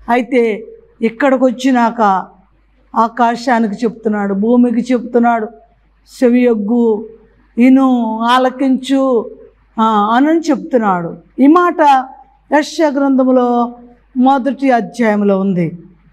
అయితే ఇక్కడికి వచ్చినాక ఆకాశానికి చెప్తున్నాడు భూమికి చెప్తున్నాడు చెవియొగ్గు ఇను ఆలకించు ఆ, అని చెప్తున్నాడు ఈ మాట యశ్య గ్రంథంలో మొదటి అధ్యాయంలో ఉంది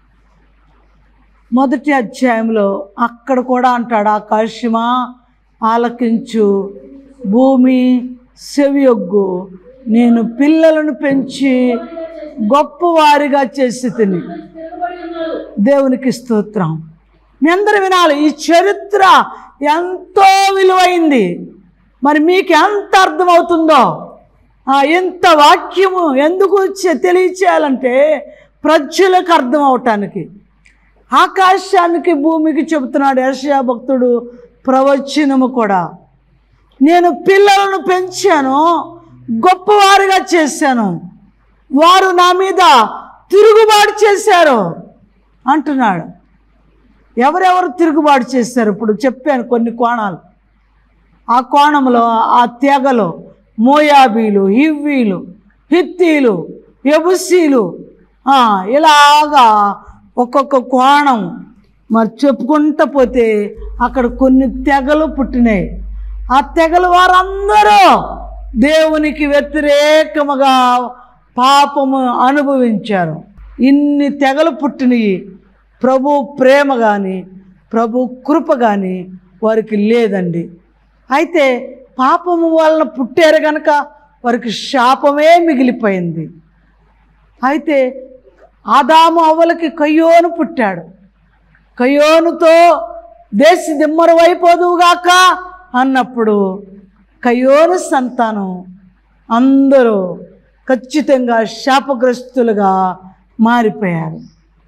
మొదటి అధ్యాయంలో అక్కడ కూడా అంటాడు ఆకాశమా ఆలకించు భూమి సెవియొగ్గు నేను పిల్లలను పెంచి గొప్పవారిగా చేసి తిని తిరగబడి ఉన్నాడు దేవునికి స్తోత్రం మీ అందరూ వినాలి ఈ చరిత్ర ఎంతో విలువైంది మరి మీకు ఎంత అర్థమవుతుందో ఆ, ఇంత వాక్యము ఎందుకు చె- తెలియచేయాలంటే ప్రజలకు అర్థం అవటానికి ఆకాశానికి భూమికి చెబుతున్నాడు యర్షయా భక్తుడు ప్రవచనము కూడా నేను పిల్లలను పెంచాను గొప్పవారిగా చేశాను వారు నా మీద తిరుగుబాటు చేశారు అంటున్నాడు ఎవరెవరు తిరుగుబాటు చేశారు ఇప్పుడు చెప్పాను కొన్ని కోణాలు ఆ కోణంలో ఆ తెగలో మోయాబీలు హివ్వీలు హిత్తీలు ఎబుసీలు ఆ, ఇలాగా ఒక్కొక్క కోణం మరి చెప్పుకుంటూ పోతే అక్కడ కొన్ని తెగలు పుట్టినాయి ఆ తెగలు వారందరూ దేవునికి వ్యతిరేకముగా పాపము అనుభవించారు ఇన్ని తెగలు పుట్టినవి ప్రభు ప్రేమ కానీ ప్రభు కృప కానీ వారికి లేదండి అయితే పాపము వలన పుట్టారు కనుక వారికి శాపమే మిగిలిపోయింది అయితే ఆదాము అవ్వలకి కయ్యోను పుట్టాడు కయ్యోనుతో దేశ దిమ్మరవైపోదువుగాక అన్నప్పుడు కయ్యోను సంతానం అందరూ ఖచ్చితంగా శాపగ్రస్తులుగా మారిపోయారు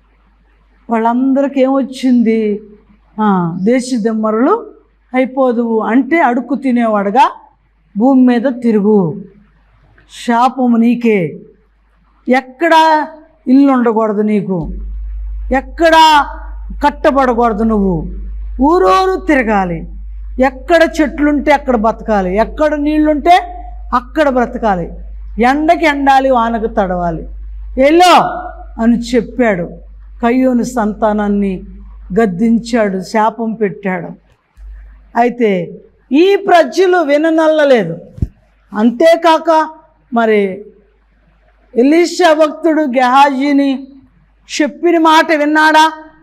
వాళ్ళందరికీ ఏమొచ్చింది ఆ, దేశ దిమ్మరులు అయిపోదువు అంటే అడుక్కు తినేవాడుగా భూమి మీద తిరుగు శాపము నీకే ఎక్కడ ఇల్లు ఉండకూడదు నీకు ఎక్కడ కట్టబడకూడదు నువ్వు ఊరూరు తిరగాలి ఎక్కడ చెట్లుంటే అక్కడ బతకాలి ఎక్కడ నీళ్లుంటే అక్కడ బ్రతకాలి ఎండకి ఎండాలి వానకు తడవాలి ఎల్లో అని చెప్పాడు కయ్యూని సంతానాన్ని గద్దించాడు శాపం పెట్టాడు అయితే ఈ ప్రజలు విననల్లలేదు అంతేకాక మరి ఎలీషా భక్తుడు గెహాజీని చెప్పిన మాట విన్నాడా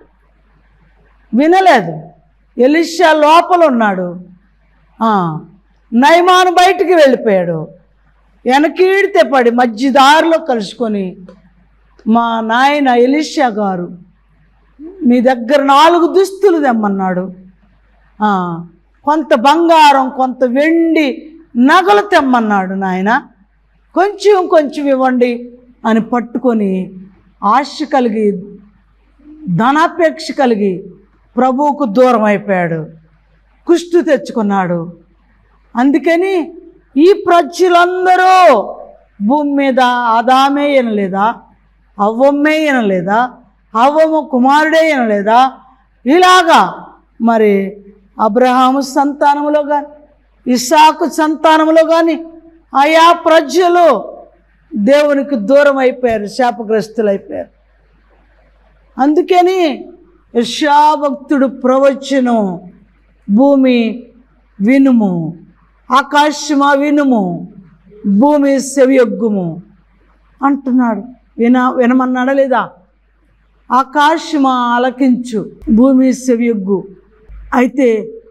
వినలేదు ఎలీషా లోపల ఉన్నాడు ఆ, నయమాను బయటికి వెళ్ళిపోయాడు వెనకీడితే పడి మధ్య దారిలో కలుసుకొని మా నాయన ఎలీషా గారు మీ దగ్గర నాలుగు దుస్తులు తెమ్మన్నాడు ఆ, కొంత బంగారం కొంత వెండి నగలు తెమ్మన్నాడు నాయన కొంచెం కొంచెం ఇవ్వండి అని పట్టుకొని ఆశ కలిగి ధనాపేక్ష కలిగి ప్రభువుకు దూరం అయిపోయాడు కుష్టు తెచ్చుకున్నాడు అందుకని ఈ ప్రజలందరూ భూమి మీద ఆదామే వినలేదా అవ్వమ్మే వినలేదా అవ్వమ్మ కుమారుడే వినలేదా ఇలాగా మరి అబ్రహాము సంతానములో కానీ ఇసాకు సంతానములో కానీ ఆయా ప్రజలు దేవునికి దూరం అయిపోయారు శాపగ్రస్తులు అయిపోయారు అందుకని యశాభక్తుడు ప్రవచనం భూమి వినుము ఆకాశమా వినుము భూమి సెవియొగ్గుము అంటున్నాడు విన వినమన్నాడా లేదా ఆకాశమా ఆలకించు భూమి సెవియొగ్గు అయితే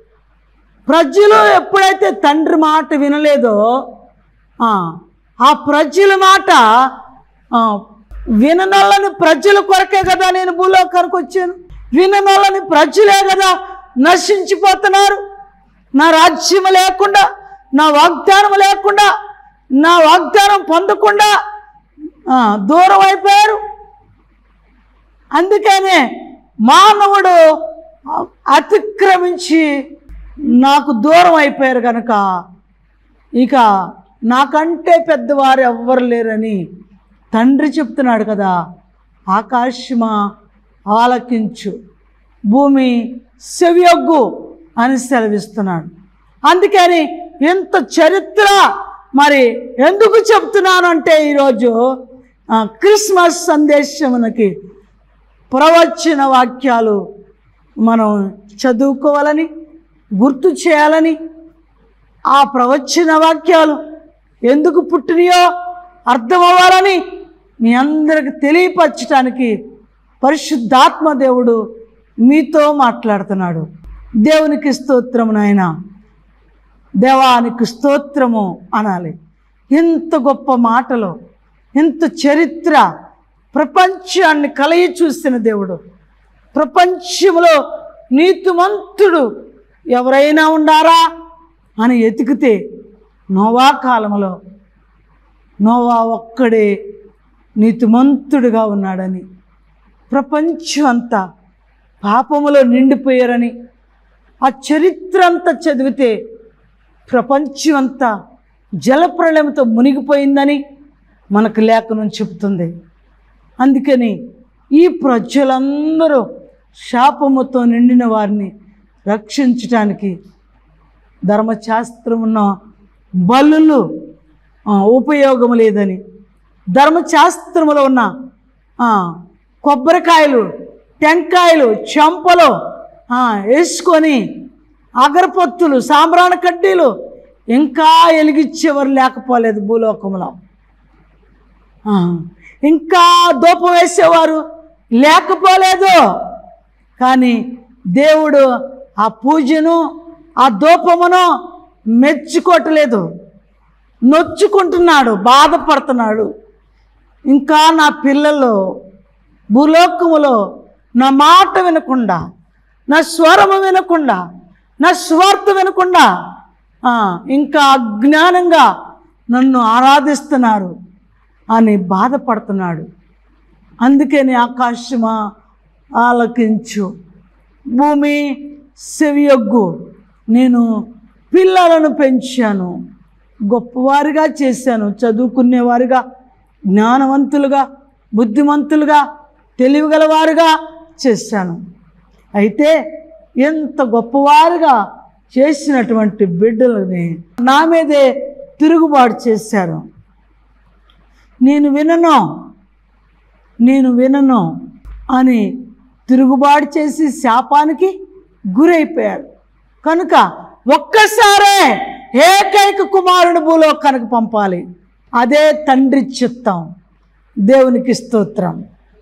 ప్రజలు ఎప్పుడైతే తండ్రి మాట వినలేదో ఆ, ఆ ప్రజల మాట ఆ, విననొల్లని ప్రజల కొరకే కదా నేను భూలోకానికి వచ్చాను విననొల్లని ప్రజలే కదా నశించిపోతున్నారు నా రాజ్యం లేకుండా నా వాగ్దానం లేకుండా నా వాగ్దానం పొందకుండా ఆ, దూరం అయిపోయారు అందుకనే మానవుడు అతిక్రమించి నాకు దూరం అయిపోయారు కనుక ఇక నాకంటే పెద్దవారు ఎవ్వరు లేరని తండ్రి చెప్తున్నాడు కదా ఆకాశమా ఆలకించు భూమి సెవియొగ్గు అని సెలవిస్తున్నాడు అందుకని ఇంత చరిత్ర మరి ఎందుకు చెప్తున్నానంటే ఈరోజు ఆ, క్రిస్మస్ సందేశమునకి ప్రవచన వాక్యాలు మనం చదువుకోవాలని గుర్తు చేయాలని ఆ ప్రవచన వాక్యాలు ఎందుకు పుట్టినాయో అర్థం అవ్వాలని మీ అందరికి తెలియపరచడానికి పరిశుద్ధాత్మ దేవుడు మీతో మాట్లాడుతున్నాడు దేవునికి స్తోత్రం నాయన దేవానికి స్తోత్రము అనాలి ఇంత గొప్ప మాటలు ఇంత చరిత్ర ప్రపంచాన్ని కలయి చూసిన దేవుడు ప్రపంచంలో నీతిమంతుడు ఎవరైనా ఉండారా అని ఎతికితే నోవా కాలంలో నోవా ఒక్కడే నీతిమంతుడుగా ఉన్నాడని ప్రపంచం అంతా పాపములో నిండిపోయారని ఆ చరిత్ర అంతా చదివితే ప్రపంచం అంతా జలప్రళయంతో మునిగిపోయిందని మనకు లేఖనం చెబుతుంది అందుకని ఈ ప్రజలందరూ శాపముతో నిండిన వారిని రక్షించటానికి ధర్మశాస్త్రం ఉన్న బలులు ఆ, ఉపయోగం లేదని ధర్మశాస్త్రములో ఉన్న ఆ, కొబ్బరికాయలు టెంకాయలు చెంపలు ఆ, వేసుకొని అగరపత్తులు సాంబ్రాణ కడ్డీలు ఇంకా వెలిగించేవారు లేకపోలేదు భూలోకంలో ఆ, ఇంకా ధూపం వేసేవారు లేకపోలేదు కానీ దేవుడు ఆ పూజను ఆ ధూపమును మెచ్చుకోవట్లేదు నొచ్చుకుంటున్నాడు బాధపడుతున్నాడు ఇంకా నా పిల్లలు భూలోకములో నా మాట వినకుండా నా స్వరము వినకుండా నా స్వార్థ వినకుండా ఆ, ఇంకా అజ్ఞానంగా నన్ను ఆరాధిస్తున్నారు అని బాధపడుతున్నాడు అందుకని ఆకాశమా ఆలకించు భూమి సెవియొగ్గు నేను పిల్లలను పెంచాను గొప్పవారిగా చేశాను చదువుకునేవారుగా జ్ఞానవంతులుగా బుద్ధిమంతులుగా తెలివిగలవారుగా చేశాను అయితే ఎంత గొప్పవారుగా చేసినటువంటి బిడ్డలని నా మీదే తిరుగుబాటు చేశారు నేను వినను నేను వినను అని తిరుగుబాటు చేసి శాపానికి గురైపోయారు కనుక ఒక్కసారే ఏకైక కుమారుడు భూలోకానికి పంపాలి అదే తండ్రి చిత్తం దేవునికి స్తోత్రం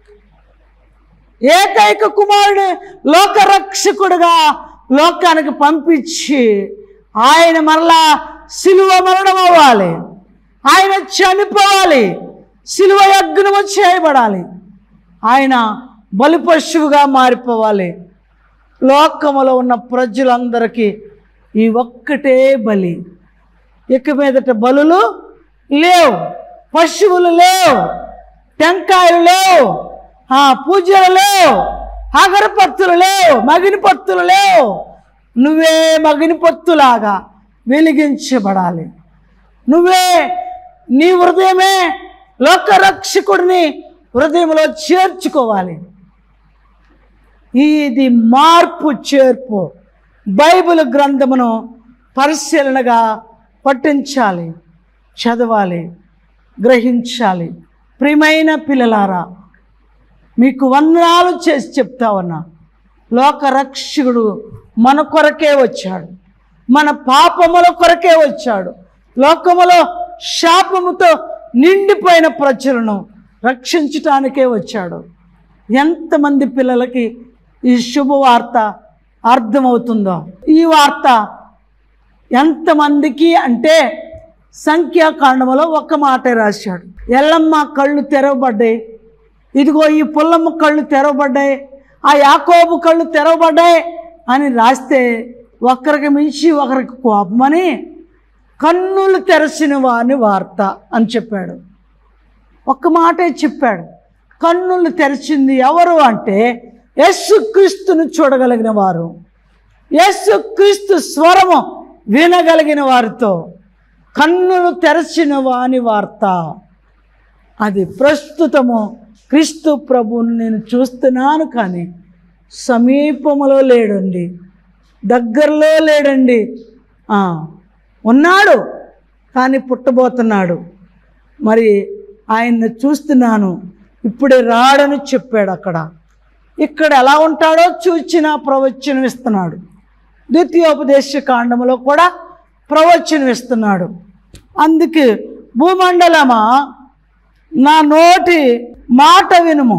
ఏకైక కుమారుడు లోకరక్షకుడుగా లోకానికి పంపించి ఆయన మరలా సిలువ మరణం అవ్వాలి ఆయన చనిపోవాలి సిలువ యజ్ఞము చేయబడాలి ఆయన బలిపశువుగా మారిపోవాలి లోకములో ఉన్న ప్రజలందరికీ ఈ ఒక్కటే బలి ఇక మీదట బలులు లేవు పశువులు లేవు టెంకాయలు లేవు ఆ పూజలు లేవు అగరపత్తులు లేవు మగిని పత్తులు లేవు నువ్వే మగిని పత్తులాగా వెలిగించబడాలి నువ్వే నీ హృదయమే లోకరక్షకుడిని హృదయంలో చేర్చుకోవాలి ఇది మార్పు చేర్పు బైబిల్ గ్రంథమును పరిశీలనగా పఠించాలి చదవాలి గ్రహించాలి ప్రియమైన పిల్లలారా మీకు వందనాలు చేసి చెప్తా ఉన్నా లోకరక్షకుడు మన కొరకే వచ్చాడు మన పాపముల కొరకే వచ్చాడు లోకములో శాపముతో నిండిపోయిన ప్రజలను రక్షించటానికే వచ్చాడు ఎంతమంది పిల్లలకి ఈ శుభవార్త అర్థమవుతుందో ఈ వార్త ఎంతమందికి అంటే సంఖ్యాకాండములో ఒక్క మాటే రాశాడు ఎల్లమ్మ కళ్ళు తెరవబడ్డాయి ఇదిగో ఈ పుల్లమ్మ కళ్ళు తెరవబడ్డాయి ఆ యాకోబు కళ్ళు తెరవబడ్డాయి అని రాస్తే ఒకరికి మించి ఒకరికి కోపమని కన్నులు తెరచిన వాని వార్త అని చెప్పాడు ఒక్క మాటే చెప్పాడు కన్నులు తెరిచింది ఎవరు అంటే యేసుక్రీస్తును చూడగలిగిన వారు యేసుక్రీస్తు స్వరము వినగలిగిన వారితో కన్నులు తెరచిన వాని వార్త అది ప్రస్తుతము క్రీస్తు ప్రభువుని నేను చూస్తున్నాను కానీ సమీపములో లేడండి దగ్గరలో లేడండి ఆ, ఉన్నాడు కానీ పుట్టబోతున్నాడు మరి ఆయన్ని చూస్తున్నాను ఇప్పుడే రాడని చెప్పాడు అక్కడ ఇక్కడ ఎలా ఉంటాడో చూచిన ప్రవచనం ఇస్తున్నాడు ద్వితీయోపదేశ కాండములో కూడా ప్రవచనం ఇస్తున్నాడు అందుకే భూమండలమా నా నోటి మాట వినుము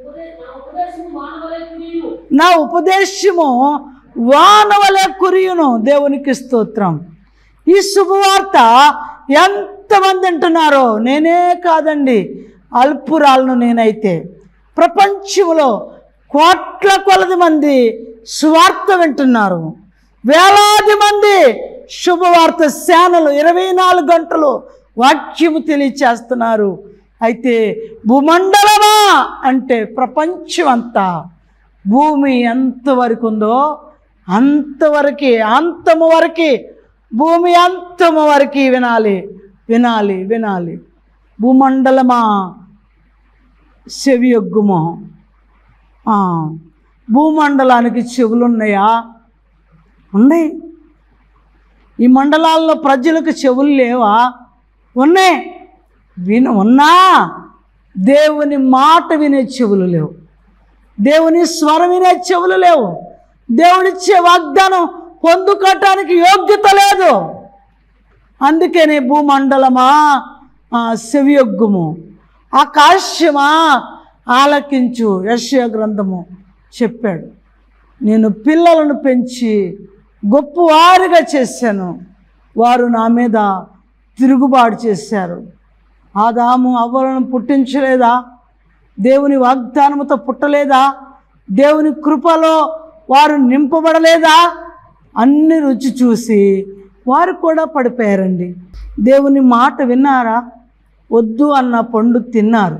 నా ఉపదేశము వానవలే కురియును దేవునికి స్తోత్రం ఈ శుభవార్త ఎంతమంది వింటున్నారో నేనే కాదండి అల్పురాలను నేనైతే ప్రపంచంలో కోట్ల కొలది మంది సువార్త వింటున్నారు వేలాది మంది శుభవార్త సేనలు ఇరవై నాలుగు గంటలు వాక్యము తెలియచేస్తున్నారు అయితే భూమండలమా అంటే ప్రపంచం అంతా భూమి ఎంతవరకు ఉందో అంతవరకు అంతము వరకు భూమి అంతము వరకు వినాలి వినాలి వినాలి భూమండలమా చెవియొగ్గుమో ఆ, భూమండలానికి చెవులు ఉన్నాయా ఉన్నాయి ఈ మండలాల్లో ప్రజలకు చెవులు లేవా ఉన్నాయి విన ఉన్నా దేవుని మాట వినే చెవులు లేవు దేవుని స్వరం వినే చెవులు లేవు దేవుడిచ్చే వాగ్దానం పొందుకోవటానికి యోగ్యత లేదు అందుకని భూమండలమా ఆ, సెవియొగ్గుము ఆకాశమా ఆలకించు యశ్య గ్రంథము చెప్పాడు నేను పిల్లలను పెంచి గొప్పవారిగా చేశాను వారు నా మీద తిరుగుబాటు చేశారు ఆదాము అవ్వలను పుట్టించలేదా దేవుని వాగ్దానముతో పుట్టలేదా దేవుని కృపలో వారు నింపబడలేదా అన్ని రుచి చూసి వారు కూడా పడిపోయారండి దేవుని మాట విన్నారా వద్దు అన్న పండు తిన్నారు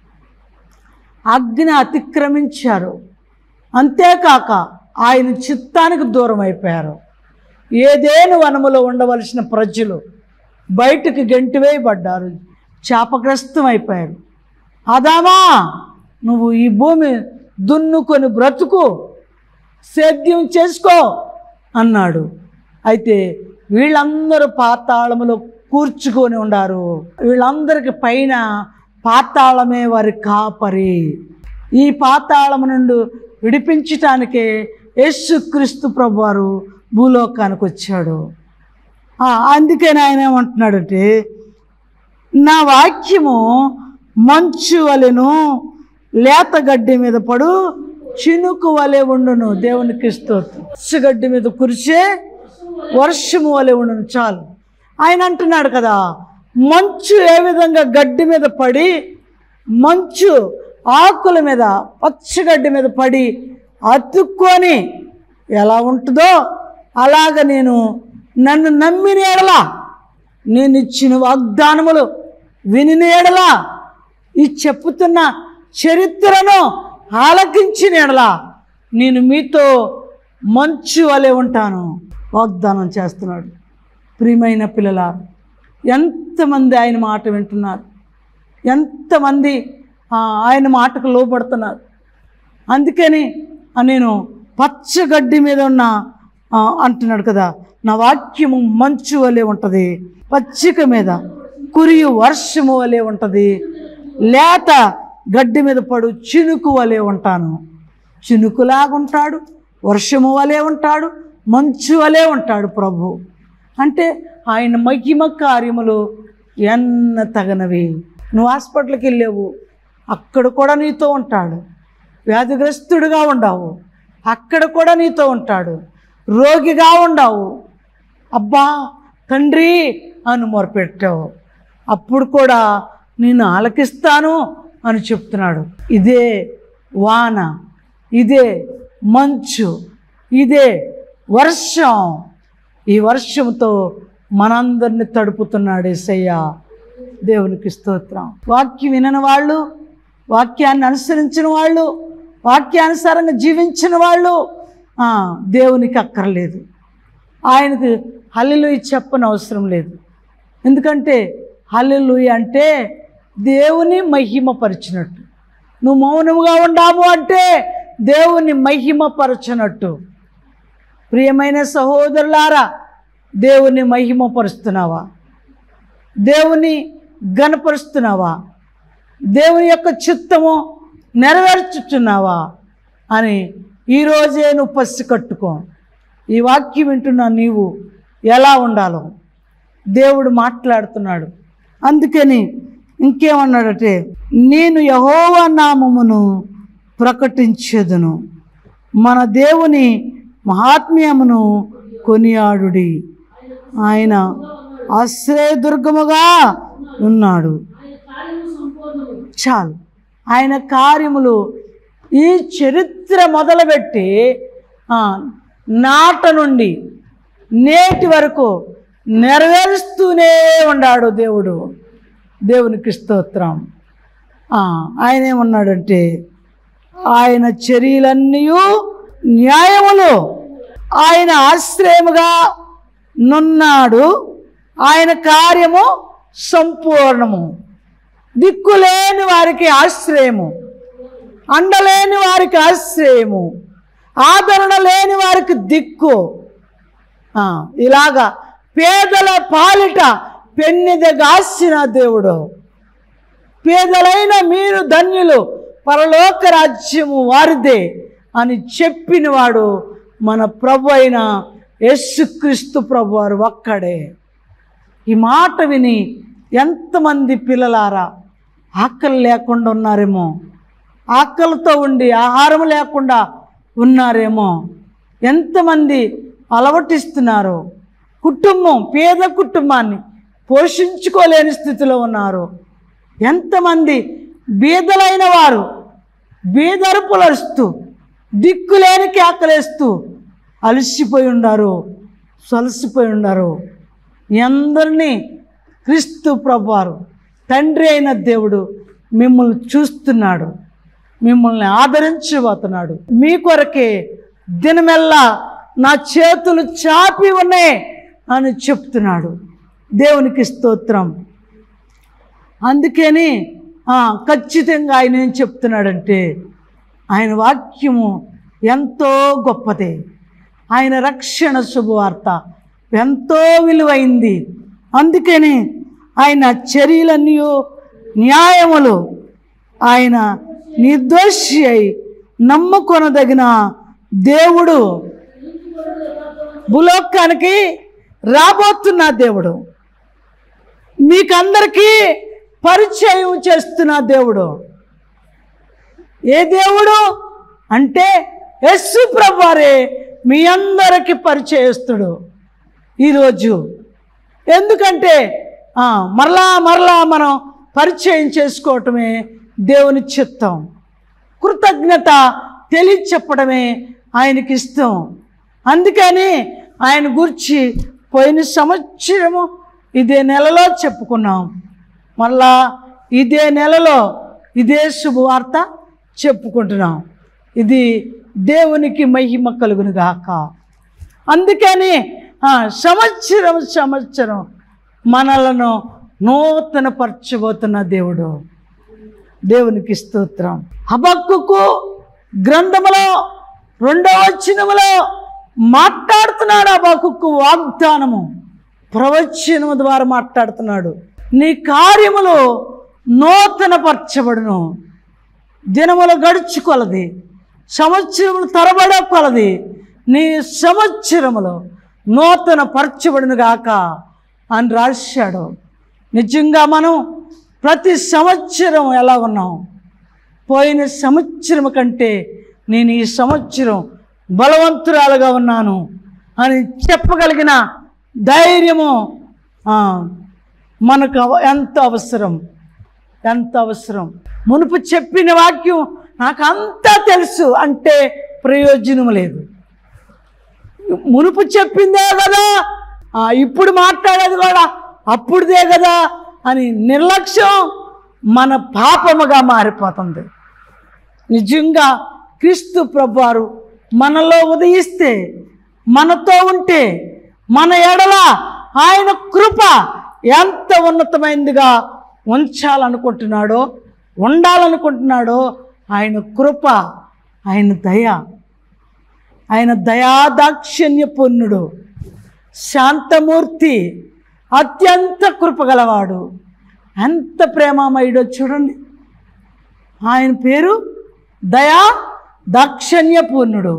అగ్ని అతిక్రమించారు అంతేకాక ఆయన చిత్తానికి దూరం అయిపోయారు ఏదేను వనములో ఉండవలసిన ప్రజలు బయటకు గెంటివేయబడ్డారు శాపగ్రస్తం అయిపోయారు అదామా నువ్వు ఈ భూమి దున్నుకొని బ్రతుకు సేద్యం చేసుకో అన్నాడు అయితే వీళ్ళందరూ పాతాళములో కూర్చుకొని ఉండారు వీళ్ళందరికి పైన పాతాళమే వారి కాపరి ఈ పాతాళము నుండి విడిపించటానికే యేసుక్రీస్తు ప్రభు వారు భూలోకానికి వచ్చాడు ఆ, అందుకని ఆయన ఏమంటున్నాడంటే నా వాక్యము మంచు వలెను లేత గడ్డి మీద పడు చినుకు వలె ఉండును దేవునికి స్తోత్రం గడ్డి మీద కురిసే వర్షము వలె ఉండును చాలు ఆయన అంటున్నాడు కదా మంచు ఏ విధంగా గడ్డి మీద పడి మంచు ఆకుల మీద పచ్చగడ్డి మీద పడి అతుక్కొని ఎలా ఉంటుందో అలాగ నేను నన్ను నమ్మిన ఎడలా నేను ఇచ్చిన వాగ్దానములు వినిన ఎడలా ఈ చెప్పుతున్న చరిత్రను ఆలకించిన ఎడలా నేను మీతో మంచు వలె ఉంటాను వాగ్దానం చేస్తున్నాడు ప్రియమైన పిల్లల ఎంతమంది ఆయన మాట వింటున్నారు ఎంతమంది ఆ, ఆయన మాటకు లోపడుతున్నారు అందుకని ఆ నేను పచ్చగడ్డి మీద ఉన్న ఆ, అంటున్నాడు కదా నా వాక్యము మంచు వలె ఉంటుంది పచ్చిక మీద కురియు వర్షము వలె ఉంటుంది లేత గడ్డి మీద పడు చినుకు వలె ఉంటాను చినుకులాగా ఉంటాడు వర్షము వలె ఉంటాడు మంచు వలె ఉంటాడు ప్రభు అంటే ఆయన మహిమ కార్యములు ఎన్న తగనవి నువ్వు హాస్పిటల్కి వెళ్ళావు అక్కడ కూడా నీతో ఉంటాడు వ్యాధిగ్రస్తుడిగా ఉండవు అక్కడ కూడా నీతో ఉంటాడు రోగిగా ఉండవు అబ్బా తండ్రి అని మొరపెట్టావు అప్పుడు కూడా నేను ఆలకిస్తాను అని చెప్తున్నాడు ఇదే వాన ఇదే మంచు ఇదే వర్షం ఈ వర్షంతో మనందరిని తడుపుతున్నాడు ఏసయ్య దేవునికి స్తోత్రం వాక్యం వినని వాళ్ళు వాక్యాన్ని అనుసరించిన వాళ్ళు వాక్యానుసారంగా జీవించిన వాళ్ళు ఆ, దేవునికి అక్కర్లేదు ఆయనకు హల్లెలూయ చెప్పని అవసరం లేదు ఎందుకంటే హల్లెలూయ అంటే దేవుని మహిమపరిచినట్టు నువ్వు మౌనముగా ఉండాము అంటే దేవుని మహిమపరచినట్టు ప్రియమైన సహోదరులారా దేవుని మహిమపరుస్తున్నావా దేవుని గనపరుస్తున్నావా దేవుని యొక్క చిత్తము నెరవేర్చుచున్నావా అని ఈరోజే నువ్వు పసి కట్టుకో ఈ వాక్యం వింటున్న నీవు ఎలా ఉండాలో దేవుడు మాట్లాడుతున్నాడు అందుకని ఇంకేమన్నాడంటే నేను యహోవా నామమును ప్రకటించదును మన దేవుని మహాత్మ్యమును కొనియాడుడి ఆయన ఆశ్రయదుర్గముగా ఉన్నాడు చాలు ఆయన కార్యములు ఈ చరిత్ర మొదలుపెట్టి ఆ, నాట నుండి నేటి వరకు నెరవేరుస్తూనే ఉన్నాడు దేవుడు దేవునికి స్తోత్రం ఆ, ఆయన ఏమన్నాడంటే ఆయన చర్యలన్నీ న్యాయములు ఆయన ఆశ్రయముగా నున్నాడు ఆయన కార్యము సంపూర్ణము దిక్కులేని వారికి ఆశ్రయము అండలేని వారికి ఆశ్రయము ఆదరణ లేని వారికి దిక్కు ఆ, ఇలాగా పేదల పాలిట పెన్నిదగాసిన దేవుడు పేదలైన మీరు ధన్యులు పరలోక రాజ్యము వారిదే అని చెప్పినవాడు మన ప్రభు అయిన యేసుక్రీస్తు ప్రభు వారు ఒక్కడే ఈ మాట విని ఎంతమంది పిల్లలారా ఆకలి లేకుండా ఉన్నారేమో ఆకలితో ఉండి ఆహారం లేకుండా ఉన్నారేమో ఎంతమంది అలవటిస్తున్నారు కుటుంబం పేద కుటుంబాన్ని పోషించుకోలేని స్థితిలో ఉన్నారు ఎంతమంది బీదలైన వారు బీదరుపులరుస్తూ దిక్కులేని కేకలేస్తూ అలసిపోయి ఉన్నారు సొలసిపోయి ఉన్నారు మీ అందరినీ క్రీస్తు ప్రభువారు తండ్రి అయిన దేవుడు మిమ్మల్ని చూస్తున్నాడు మిమ్మల్ని ఆదరించబోతున్నాడు మీ కొరకే దినమెల్లా నా చేతులు చాపి ఉన్నాయి అని చెప్తున్నాడు దేవునికి స్తోత్రం అందుకని ఆ, ఖచ్చితంగా ఆయన ఏం చెప్తున్నాడంటే ఆయన వాక్యము ఎంతో గొప్పదే ఆయన రక్షణ శుభవార్త ఎంతో విలువైంది అందుకని ఆయన చర్యలన్నీ న్యాయములు ఆయన నిర్దోషి అయి నమ్ముకొనదగిన దేవుడు భూలోకానికి రాబోతున్న దేవుడు మీకందరికీ పరిచయం చేస్తున్న దేవుడు ఏ దేవుడు అంటే యస్సు ప్రభువారే మీ అందరికి పరిచయస్తుడు ఈరోజు ఎందుకంటే ఆ, మరలా మరలా మనం పరిచయం చేసుకోవటమే దేవుని చిత్తం కృతజ్ఞత తెలియచెప్పడమే ఆయనకి ఇష్టం అందుకని ఆయన గురించి పోయిన సంవత్సరము ఇదే నెలలో చెప్పుకున్నాం మళ్ళా ఇదే నెలలో ఇదే శుభవార్త చెప్పుకుంటున్నాం ఇది దేవునికి మహిమ కలుగును గాక అందుకని ఆ, సంవత్సరం సంవత్సరం మనలను నూతన పరచబోతున్న దేవుడు దేవునికి స్తోత్రం హబక్కుకు గ్రంథములో రెండవ వచనములో మాట్లాడుతున్నాడు హబక్కుకు వాగ్దానము ప్రవచనము ద్వారా మాట్లాడుతున్నాడు నీ కార్యములు నూతన పరచబడును దినములు గడుచుకొలది సంవత్సరములు తరబడ కొలది నీ సంవత్సరములు నూతన పరచబడును గాక అని రాశాడు నిజంగా మనం ప్రతి సంవత్సరం ఎలా ఉన్నాం పోయిన సంవత్సరం కంటే నేను ఈ సంవత్సరం బలవంతురాలుగా ఉన్నాను అని చెప్పగలిగిన ధైర్యము ఆ, మనకు అవ- ఎంత అవసరం ఎంత అవసరం మునుపు చెప్పిన వాక్యం నాకు అంతా తెలుసు అంటే ప్రయోజనం లేదు మునుపు చెప్పిందే కదా ఆ, ఇప్పుడు మాట్లాడేది కూడా అప్పుడుదే కదా అని నిర్లక్ష్యం మన పాపముగా మారిపోతుంది నిజంగా క్రీస్తు ప్రభువారు మనలో ఉదయిస్తే మనతో ఉంటే మన ఎడల ఆయన కృప ఎంత ఉన్నతమైనదిగా ఉంచాలనుకుంటున్నాడో ఉండాలనుకుంటున్నాడో ఆయన కృప ఆయన దయ ఆయన దయాదాక్షిణ్యపూర్ణుడు శాంతమూర్తి అత్యంత కృపగలవాడు ఎంత ప్రేమామయుడో చూడండి ఆయన పేరు దయా దాక్షణ్యపూర్ణుడు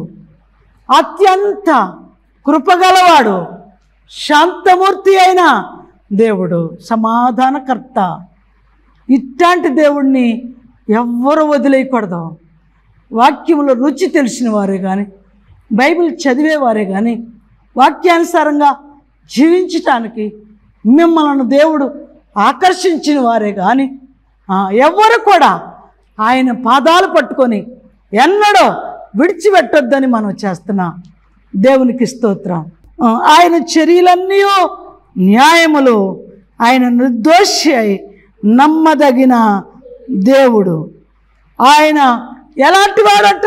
అత్యంత కృపగలవాడు శాంతమూర్తి అయిన దేవుడు సమాధానకర్త ఇట్లాంటి దేవుణ్ణి ఎవ్వరు వదిలేయకూడదు వాక్యములో రుచి తెలిసిన వారే కానీ బైబిల్ చదివేవారే కానీ వాక్యానుసారంగా జీవించటానికి మిమ్మల్ని దేవుడు ఆకర్షించిన వారే కానీ ఆ, ఎవ్వరు కూడా ఆయన పాదాలు పట్టుకొని ఎన్నడో విడిచిపెట్టొద్దని మనం చేస్తున్నాం దేవునికి స్తోత్రం ఆ, ఆయన చర్యలన్నీ న్యాయములు ఆయన నిర్దోషి అయి నమ్మదగిన దేవుడు ఆయన ఎలాంటి వాడట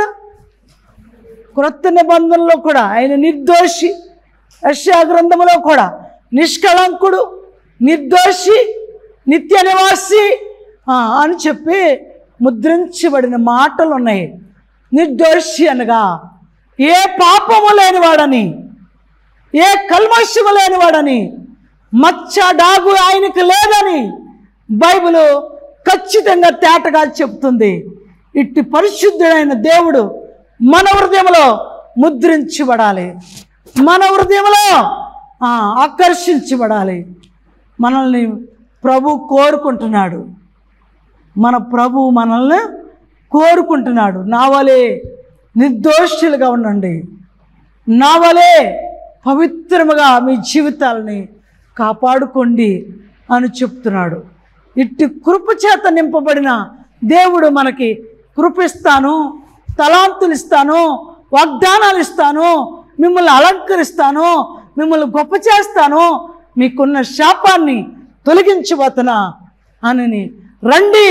క్రొత్త నిబంధనలో కూడా ఆయన నిర్దోషి యెషయా గ్రంథములో కూడా నిష్కళంకుడు నిర్దోషి నిత్య నివాసి ఆ, అని చెప్పి ముద్రించబడిన మాటలు ఉన్నాయి నిర్దోషి అనగా ఏ పాపము లేనివాడని ఏ కల్మషము లేనివాడని మచ్చ డాగు ఆయనకు లేదని బైబిల్ ఖచ్చితంగా తేటగా చెప్తుంది ఇట్టి పరిశుద్ధుడైన దేవుడు మన హృదయంలో ముద్రించబడాలి మన హృదయంలో ఆ, ఆకర్షించబడాలి మనల్ని ప్రభు కోరుకుంటున్నాడు మన ప్రభు మనల్ని కోరుకుంటున్నాడు నా వలే నిర్దోషులుగా ఉండండి నా వలే పవిత్రముగా మీ జీవితాలని కాపాడుకోండి అని చెప్తున్నాడు ఇట్టి కృప చేత నింపబడిన దేవుడు మనకి కృపిస్తాను తలాంతులు ఇస్తాను వాగ్దానాలు ఇస్తాను మిమ్మల్ని అలంకరిస్తాను మిమ్మల్ని గొప్ప చేస్తాను మీకున్న శాపాన్ని తొలగించబోతున్నా అని రండి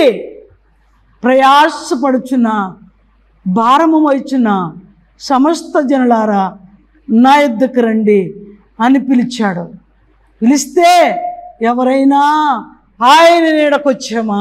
ప్రయాసపడుచున్న భారము మోయిచున్న సమస్త జనులారా నా యొద్దకు రండి అని పిలిచాడు పిలిస్తే ఎవరైనా ఆయన నీడకొచ్చామా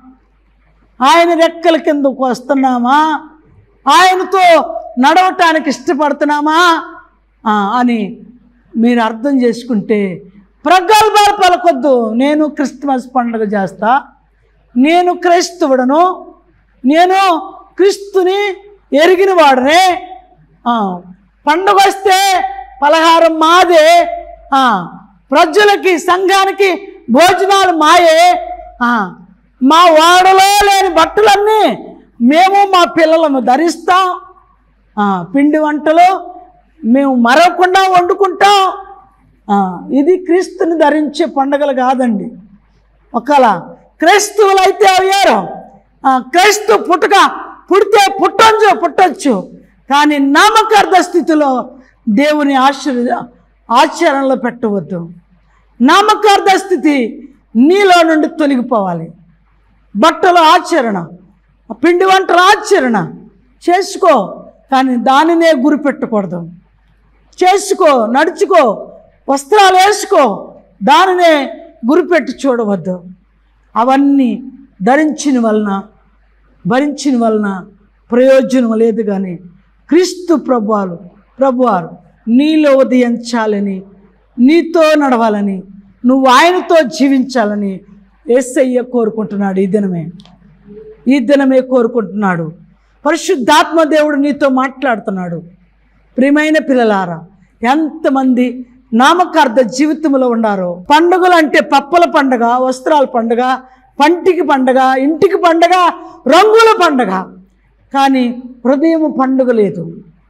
ఆయన రెక్కల కిందకు వస్తున్నామా ఆయనతో నడవటానికి ఇష్టపడుతున్నామా ఆ, అని మీరు అర్థం చేసుకుంటే ప్రగల్భాలు పలకొద్దు నేను క్రిస్మస్ పండుగ చేస్తా నేను క్రైస్తవుడను నేను క్రీస్తుని ఎరిగిన వాడనే ఆ, పండుగ వస్తే పలహారం మాదే ఆ, ప్రజలకి సంఘానికి భోజనాలు మాయే ఆ, మా వాడలో లేని బట్టలన్నీ మేము మా పిల్లలను ధరిస్తాం ఆ, పిండి వంటలు మేము మరవకుండా వండుకుంటాం ఆ, ఇది క్రీస్తుని ధరించే పండుగలు కాదండి ఒకవేళ క్రైస్తవులు అయితే అయ్యారు ఆ, క్రైస్తవ పుట్టుక పుడితే పుట్టొచ్చు పుట్టొచ్చు కానీ నామకార్థ స్థితిలో దేవుని ఆశ్చర్య ఆచరణలో పెట్టవద్దు నామకార్థ స్థితి నీలో నుండి తొలగిపోవాలి బట్టల ఆచరణ పిండి వంటల ఆచరణ చేసుకో కానీ దానినే గురి పెట్టకూడదు చేసుకో నడుచుకో వస్త్రాలు వేసుకో దానినే గురిపెట్టి చూడవద్దు అవన్నీ ధరించిన వలన భరించిన వలన ప్రయోజనం లేదు కానీ క్రీస్తు ప్రభువారు ప్రభువారు నీలో ఉదయించాలని నీతో నడవాలని నువ్వు ఆయనతో జీవించాలని ఏసయ్య కోరుకుంటున్నాడు ఈ దినమే ఈ దినమే కోరుకుంటున్నాడు పరిశుద్ధాత్మ దేవుడు నీతో మాట్లాడుతున్నాడు ప్రియమైన పిల్లలారా ఎంతమంది నామకార్థ జీవితంలో ఉన్నారో పండుగలు అంటే పప్పల పండగ వస్త్రాల పండగ పంటికి పండగ ఇంటికి పండగ రంగుల పండగ కానీ హృదయం పండుగ లేదు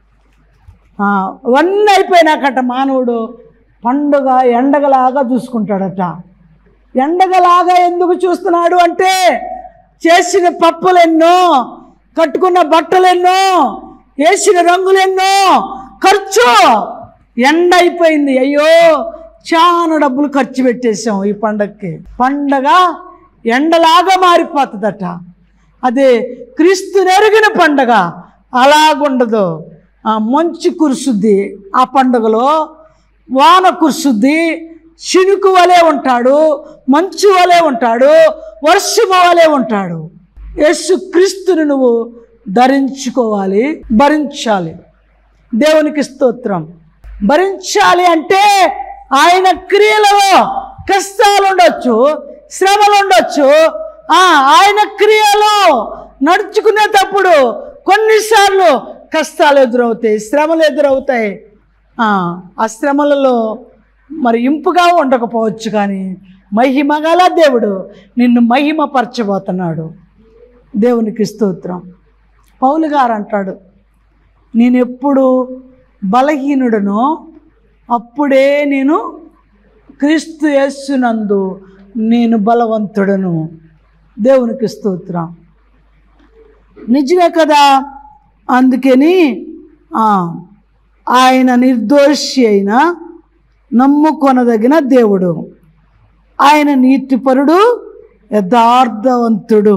ఆ, అవన్నీ అయిపోయినాకట మానవుడు పండుగ ఎండగలాగా చూసుకుంటాడట ఎండగలాగా ఎందుకు చూస్తున్నాడు అంటే చేసిన పప్పులెన్నో కట్టుకున్న బట్టలెన్నో వేసిన రంగులెన్నో ఖర్చు ఎండ అయిపోయింది అయ్యో చాలా డబ్బులు ఖర్చు పెట్టేశాం ఈ పండగకి పండగ ఎండలాగా మారిపోతుందట అదే క్రీస్తు నెరిగిన పండగ అలాగుండదు ఆ మంచు కురుసుద్ది ఆ పండుగలో వాన కురుసుద్ది చినుకు వలె ఉంటాడు మంచు వలె ఉంటాడు వర్షము వలె ఉంటాడు యేసు క్రీస్తుని నువ్వు ధరించుకోవాలి భరించాలి దేవునికి స్తోత్రం భరించాలి అంటే ఆయన క్రియలలో కష్టాలు ఉండొచ్చు శ్రమలు ఉండొచ్చు ఆ, ఆయన క్రియలో నడుచుకునేటప్పుడు కొన్నిసార్లు కష్టాలు ఎదురవుతాయి శ్రమలు ఎదురవుతాయి ఆ, ఆ శ్రమలలో మరి ఇంపుగా ఉండకపోవచ్చు కానీ మహిమ గల దేవుడు నిన్ను మహిమపరచబోతున్నాడు దేవునికి స్తోత్రం పౌలు గారు అంటాడు నేను ఎప్పుడు బలహీనుడనో అప్పుడే నేను క్రీస్తు యేస్సునందు నేను బలవంతుడను దేవునికి స్తోత్రం నిజమే కదా అందుకని ఆ, ఆయన నిర్దోషి అయిన నమ్ముకొనదగిన దేవుడు ఆయన నీతిపరుడు యథార్థవంతుడు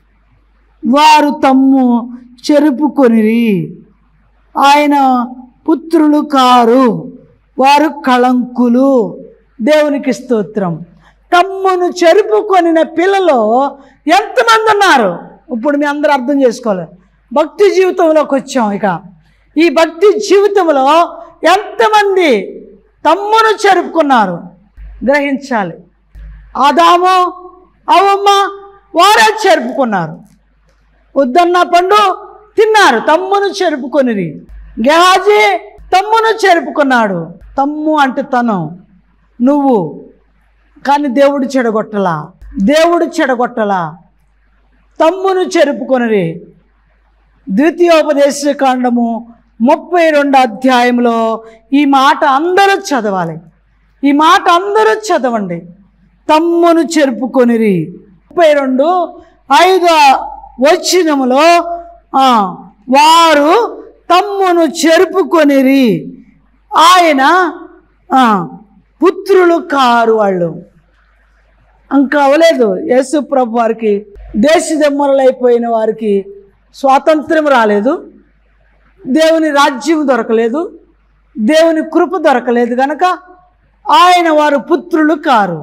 వారు తమ్ము చెరుపుకొనిరి ఆయన పుత్రులు కారు వారు కళంకులు దేవునికి స్తోత్రం తమ్మును చెరుపుకొనిన పిల్లలు ఎంతమంది ఉన్నారు ఇప్పుడు మీ అందరూ అర్థం చేసుకోవాలి భక్తి జీవితంలోకి వచ్చాం ఇక ఈ భక్తి జీవితంలో ఎంతమంది తమ్మును చెరుపుకున్నారు గ్రహించాలి ఆదాము అవమ్మ వారే చెరుపుకున్నారు వద్దన్న పండు తిన్నారు తమ్మును చెరుపుకొనిరి గెహాజీ తమ్మును చెరుపుకున్నాడు తమ్ము అంటే తను నువ్వు కానీ దేవుడు చెడగొట్టలా దేవుడు చెడగొట్టలా తమ్మును చెరుపుకొనిరి ద్వితీయోపదేశ కాండము ముప్పై రెండు అధ్యాయంలో ఈ మాట అందరూ చదవాలి ఈ మాట అందరూ చదవండి తమ్మును చెరుపుకొనిరి ముప్పై రెండు ఐదో వచ్చినములో ఆ, వారు తమ్మును చెరుపుకొనిరి ఆయన ఆ, పుత్రులు కారు వాళ్ళు ఇంకా అవలేదు యేసు ప్రభు వారికి దేశదమ్మరులైపోయిన వారికి స్వాతంత్రం రాలేదు దేవుని రాజ్యం దొరకలేదు దేవుని కృప దొరకలేదు కనుక ఆయన వారు పుత్రులు కారు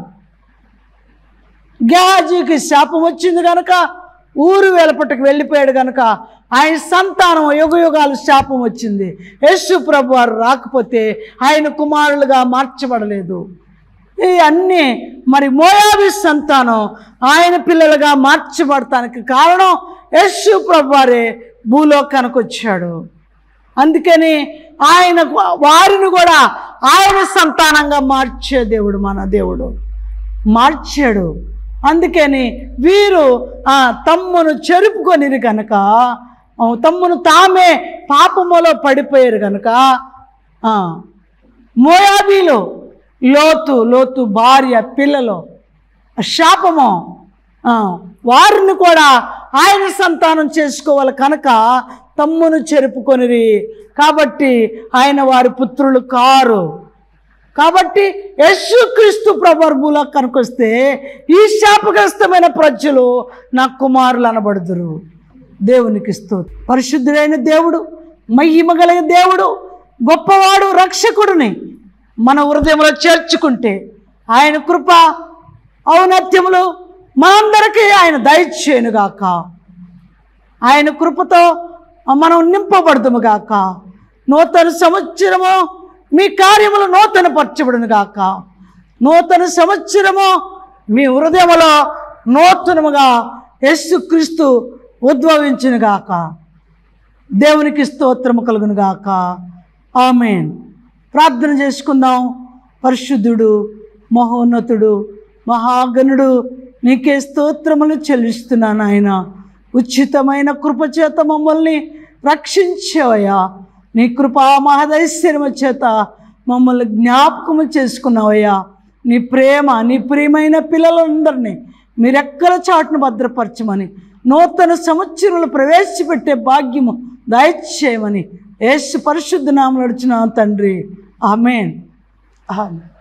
గేహాజీకి శాపం వచ్చింది కనుక ఊరు వెలపట్టుకు వెళ్ళిపోయాడు కనుక ఆయన సంతానం యుగ యుగాలు శాపం వచ్చింది యేసు ప్రభు వారు రాకపోతే ఆయన కుమారులుగా మార్చబడలేదు ఈ అన్నీ మరి మోయాబి సంతానం ఆయన పిల్లలుగా మార్చబడటానికి కారణం యేసు ప్రభు వారే భూలోకానికి వచ్చాడు అందుకని ఆయన వారిని కూడా ఆయన సంతానంగా మార్చే దేవుడు మన దేవుడు మార్చాడు అందుకని వీరు ఆ తమ్మును చెరుపుకొనిరు కనుక ఆ, తమ్మును తామే పాపములో పడిపోయారు కనుక ఆ, మోయాబీలు లోతు లోతు భార్య పిల్లలు శాపము ఆ, వారిని కూడా ఆయన సంతానం చేసుకోవాలి కనుక తమ్మును చెరుపుకొనిరి కాబట్టి ఆయన వారి పుత్రులు కారు కాబట్టి యేసుక్రీస్తు ప్రభర్భులో కనుకొస్తే ఈ శాపగ్రస్తమైన ప్రజలు నా కుమారులు అనబడుదురు దేవునికి ఇస్తూ పరిశుద్ధుడైన దేవుడు మహిమ కలిగిన దేవుడు గొప్పవాడు రక్షకుడిని మన హృదయంలో చేర్చుకుంటే ఆయన కృప ఔన్నత్యములు మనందరికీ ఆయన దయచేయునుగాక ఆయన కృపతో మనం నింపబడదుము గాక నూతన సంవత్సరము మీ కార్యములు నూతన పరచబడును గాక నూతన సంవత్సరము మీ హృదయములో నూతనముగా యేసుక్రీస్తు ఉద్భవించును గాక దేవునికి స్తోత్రము కలుగును గాక ఆమెన్ ప్రార్థన చేసుకుందాం పరిశుద్ధుడు మహోన్నతుడు మహాగణుడు నీకే స్తోత్రములు చెల్లిస్తున్నాను ఆయన ఉచితమైన కృపచేత మమ్మల్ని రక్షించావయ్యా నీ కృపా మహదైశ్వర్యము చేత మమ్మల్ని జ్ఞాపకము చేసుకున్నావయ్యా నీ ప్రేమ నీ ప్రియమైన పిల్లలందరినీ మీరెక్కల చాటును భద్రపరచమని నూతన సంవత్సరంలో ప్రవేశపెట్టే భాగ్యము దయచేయమని యేసు పరిశుద్ధ నామం నడిచిన తండ్రి ఆమెన్ ఆమెన్